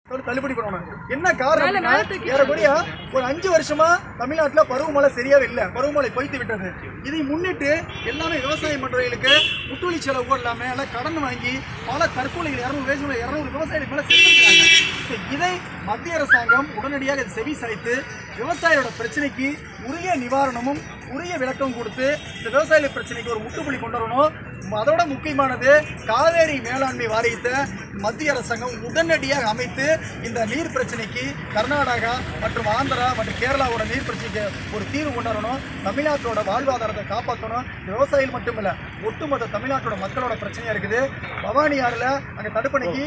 ஒரு தள்ளுபடி பண்ணணும் என்ன காரணம் அப்படின்னா, ஏறக்குறைய ஒரு அஞ்சு வருஷமா தமிழ்நாட்டுல பருவமழை சரியாவே இல்ல பருவமழை பொய்த்து விட்டது இதை முன்னிட்டு எல்லாமே விவசாய மன்றங்களுக்கு முட்டுவலி செலவு இல்லாம எல்லாம் கடன் வாங்கி பல தற்கொலைகள் இரநூறு வயசுல இரநூறு விவசாயிகள் மேல செலுத்திருக்காங்க So, இதை மத்திய அரசாங்கம் உடனடியாக இதை செவி சாய்த்து விவசாயியோட பிரச்சனைக்கு உரிய நிவாரணமும் உரிய விளக்கம் கொடுத்து இந்த விவசாயிகள் பிரச்சனைக்கு ஒரு முட்டுப்புள்ளி கொண்டு வரணும் அதோட முக்கியமானது காவேரி மேலாண்மை வாரியத்தை மத்திய அரசாங்கம் உடனடியாக அமைத்து இந்த நீர் பிரச்சனைக்கு கர்நாடகா மற்றும் ஆந்திரா மற்றும் கேரளாவோட நீர் பிரச்சனைக்கு ஒரு தீர்வு கொண்டு வரணும் தமிழ்நாட்டோட வாழ்வாதாரத்தை காப்பாற்றணும் விவசாயிகள் மட்டுமில்ல ஒட்டுமொத்த தமிழ்நாட்டோட மக்களோட பிரச்சனையா இருக்குது பவானி ஆறுல அங்கே தடுப்பணைக்கு